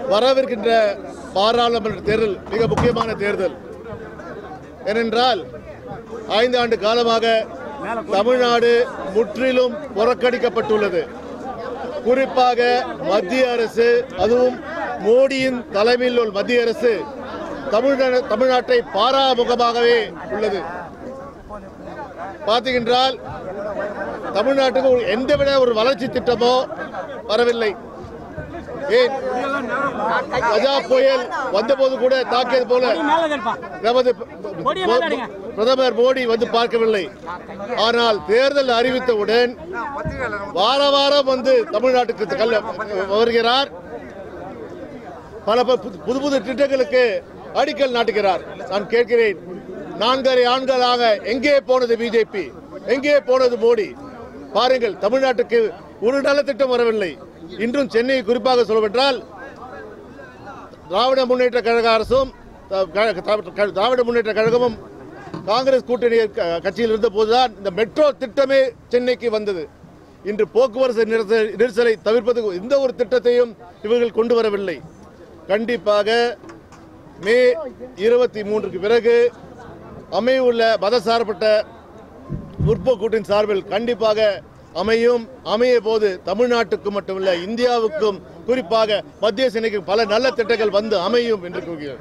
வரவிருக்கின்ற பாராளுமன்ற தேர்தல் மிக முக்கியமான தேர்தல் ஏனென்றால் ஐந்து ஆண்டு காலமாக தமிழ்நாடு முற்றிலும் புறக்கணிக்கப்பட்டுள்ளது குறிப்பாக மத்திய அரசு அதுவும் மோடியின் தலைமையில் உள்ள மத்திய அரசு தமிழ்நாடு தமிழ்நாட்டை பாராமுகமாகவே உள்ளது பார்த்தீங்கன்றால் தமிழ்நாட்டுக்கு ஒரு எந்தவித ஒரு வளர்ச்சி திட்டமோ வரவில்லை ஏன் கஜா புயல் வந்தபோது கூட தாக்கியது போல நமது பிரதமர் மோடி வந்து பார்க்கவில்லை ஆனால் தேர்தல் அறிவித்தவுடன் வார வாரம் வந்து தமிழ்நாட்டுக்கு கல்ல- வருகிறார் பல ப- புது- புது புது திட்டங்களுக்கு அடிக்கல் நாட்டுகிறார் நான் கேட்கிறேன் நான்கரை ஆண்களாக எங்கே போனது பிஜேபி எங்கே போனது மோடி பாருங்கள் தமிழ்நாட்டுக்கு ஒரு நல்ல திட்டம் வரவில்லை இன்றும் சென்னை குறிப்பாக சொல்லவென்றால் திராவிட முன்னேற்ற கழக அரசும் த- க- த- க- திராவிட முன்னேற்ற கழகமும் காங்கிரஸ் கூட்டணி க- கட்சியில் இருந்த போதுதான் இந்த மெட்ரோ திட்டமே சென்னைக்கு வந்தது இன்று போக்குவரத்து நெரிசல்- நெரிசலை தவிர்ப்பதற்கு எந்த ஒரு திட்டத்தையும் இவர்கள் கொண்டு வரவில்லை கண்டிப்பாக மே இருபத்தி மூன்றுக்கு பிறகு அமையவுள்ள மதசார்பற்ற முற்போக்கூட்டின் சார்பில் கண்டிப்பாக அமையும் அமைய போது தமிழ்நாட்டுக்கு மட்டுமல்ல இந்தியாவுக்கும் குறிப்பாக மத்திய சேனைக்கு பல நல்ல திட்டங்கள் வந்து அமையும் என்று கூறுகிறேன்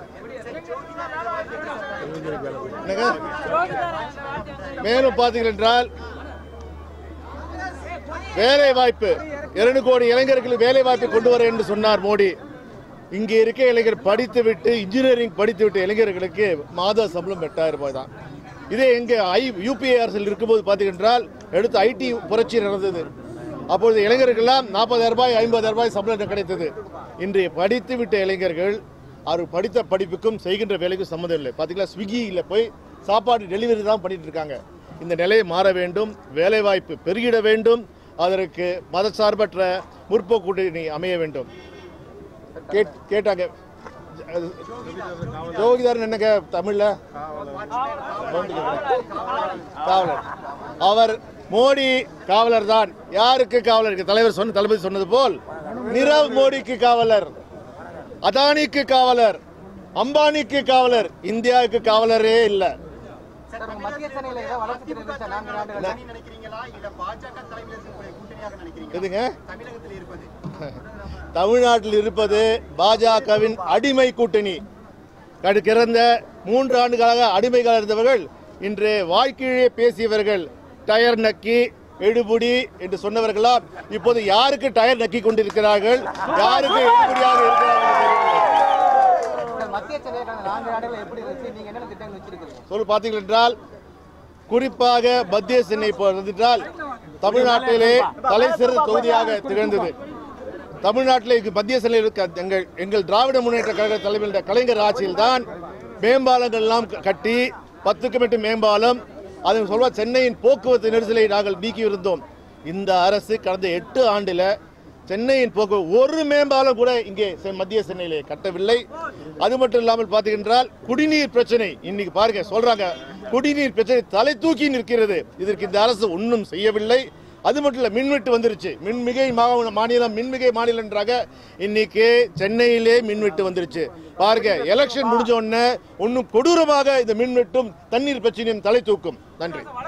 என்னங்க? மேலும் பார்த்தீர்கள் என்றால் வேலை வாய்ப்பு இரண்டு கோடி இளைஞர்களுக்கு வேலை வாய்ப்பு கொண்டு வர என்று சொன்னார் மோடி இங்கே இருக்க இளைஞர் படித்துவிட்டு இன்ஜினியரிங் படித்துவிட்ட இளைஞர்களுக்கு மாத சம்பளம் எட்டாயிரம் ரூபாய் தான் இதே எங்கே ஐ யூபிஏ அரசில் இருக்கும்போது பார்த்தீங்கன்றால் எடுத்து ஐடி புரட்சி நடந்தது அப்பொழுது இளைஞர்கள்லாம் நாற்பதாயிரம் ரூபாய் ஐம்பதாயிரம் ரூபாய் சம்பளம் கிடைத்தது இன்றைய படித்து விட்ட இளைஞர்கள் அவர் படித்த படிப்புக்கும் செய்கின்ற வேலைக்கும் சம்மந்தம் இல்லை பார்த்தீங்களா ஸ்விக்கியில் போய் சாப்பாடு டெலிவரி தான் பண்ணிட்டு இருக்காங்க இந்த நிலையை மாற வேண்டும் வேலைவாய்ப்பு பெருகிட வேண்டும் அதற்கு மதசார்பற்ற முற்போக்கு கூட்டணி அமைய வேண்டும் கேட் கேட்டாங்க ஜோகிதாரன் என்னங்க தமிழ்ல காவலர் அவர் மோடி காவலர் தான் யாருக்கு காவலர் இருக்கு? தலைவர் சொன்ன தளபதி சொன்னது போல் நிரவ் மோடிக்கு காவலர் அதானிக்கு காவலர் அம்பானிக்கு காவலர் இந்தியாவுக்கு காவலரே இல்லை சார் நம்ம மத்திய சென்னையில ஏதாவது வளர்ச்சி திட்டம் இருந்துச்சா நான்கு ஆண்டுகள் தனி நினைக்கிறீங்களா இல்ல பாஜக தலைமையில் இருக்கக்கூடிய கூட்டணியாக நினைக்கிறீங்களா எதுங்க தமிழகத்தில் இருப்பது தமிழ்நாட்டில் இருப்பது பாஜகவின் அடிமை கூட்டணி கடு- கிடந்த மூன்று ஆண்டுகளாக அடிமைகளாக இருந்தவர்கள் இன்று வாய்க்கீழே பேசியவர்கள் டயர் நக்கி எடுபுடி என்று சொன்னவர்களாம் இப்போது யாருக்கு டயர் நக்கி கொண்டிருக்கிறார்கள் யாருக்கு எடுபடியாக இருக்கிறார்கள் தெரியவில்லை. சார் மத்திய சென்னையை கடந்த நான்கு ஆண்டுகள் எப்படி இருந்துச்சு நீங்க என்னென்ன திட்டங்கள் வச்சிருக்கீங்க சொல் பார்த்தீர்கள் என்றால் குறிப்பாக மத்திய சென்னை என்றால் தமிழ்நாட்டிலே தலை சிறந்த தொகுதியாக திகழ்ந்தது தமிழ்நாட்டிலே இங்கு மத்திய சென்னையில் இருக்க எங்கள் எங்கள் திராவிட முன்னேற்ற கழக தலைமையில் கலைஞர் ஆட்சியில் தான் மேம்பாலங்கள் எல்லாம் க- கட்டி பத்துக்கு மட்டும் மேம்பாலம் அதை சொல்வா சென்னையின் போக்குவரத்து நெரிசலை நாங்கள் நீக்கி இருந்தோம் இந்த அரசு கடந்த எட்டு ஆண்டில் சென்னையின் போக்கு ஒரு மேம்பாலம் கூட இங்கே செ- மத்திய சென்னையிலே கட்டவில்லை அது மட்டும் இல்லாமல் பார்த்தீங்கன்றால் குடிநீர் பிரச்சனை இன்னைக்கு பாருங்க சொல்றாங்க குடிநீர் பிரச்சனை தலை தூக்கி நிற்கிறது இதற்கு இந்த அரசு ஒன்றும் செய்யவில்லை அது மட்டும் இல்ல மின்வெட்டு வந்துருச்சு மின்மிகை மா- மாநிலம் மின்மிகை மாநிலன்றாக இன்னைக்கு சென்னையிலே மின்வெட்டு வந்துருச்சு பாருங்க எலெக்ஷன் முடிஞ்ச உடனே இன்னும் கொடூரமாக இந்த மின்வெட்டும் தண்ணீர் பிரச்சனையும் தலை தூக்கும் நன்றி